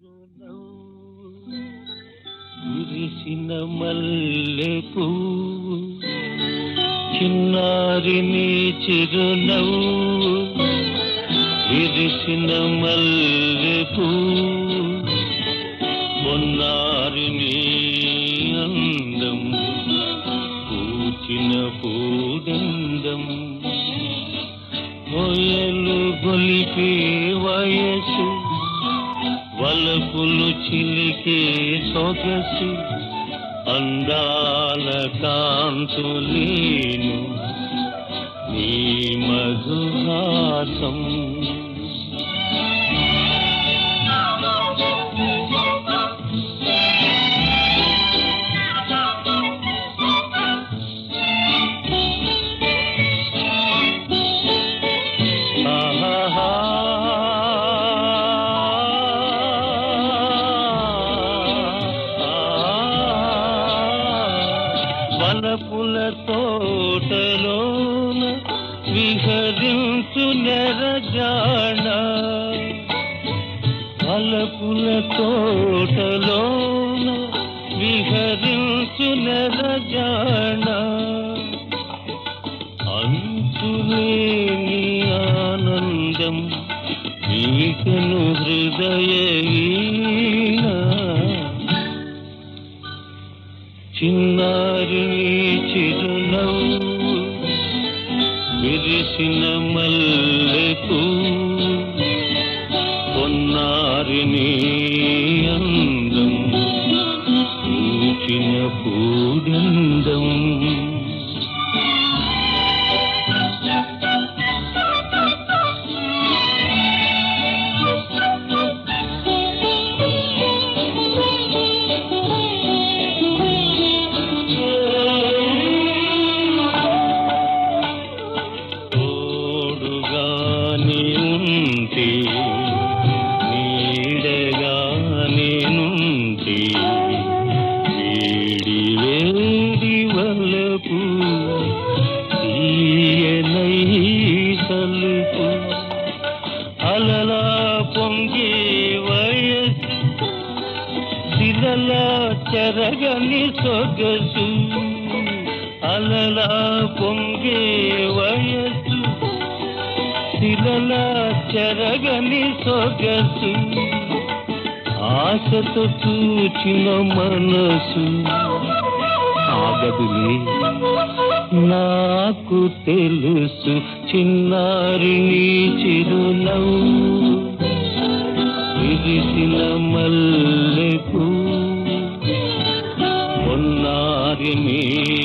విరిసిన మల్లెపూ చిన్నారి నీ చిరునవ్వు విరిసిన మల్లెపూ మొన్నారి నీ అందం పూచిన పూడందం మొయలు గొలిపే వయసు వలపులు చిలికే సొగసు అందాల కాంతులేను నీ మధుహాసం ఆహాహా. వలపుల తోటలోన విహరించు నెరజాణ వలపుల తోటలోన విహరించు నెరజాణ అంతులేని ఆనందం వీకను హృదయ వీణ చిన్నారి నీ చిరునవ్వు విరిసిన మల్లెకు పొన్నారి నీ అందం పూచిన పూడందం తోడుగాని ఉంటే నీడగాని నుండి వేడి వేడి వలపు తీయనై సలుపు అలలా పొంగే వయసు శిలలా చెరగని సొగసు అలలా పొంగే వయసు శిలలా చెరగని సొగసు ఆశతో చూచిన మనసు ఆగదులే నాకు తెలుసు చిన్నారి నీ చిరునవ్వు విరిసిన మల్లెకు ఉన్నారి నీ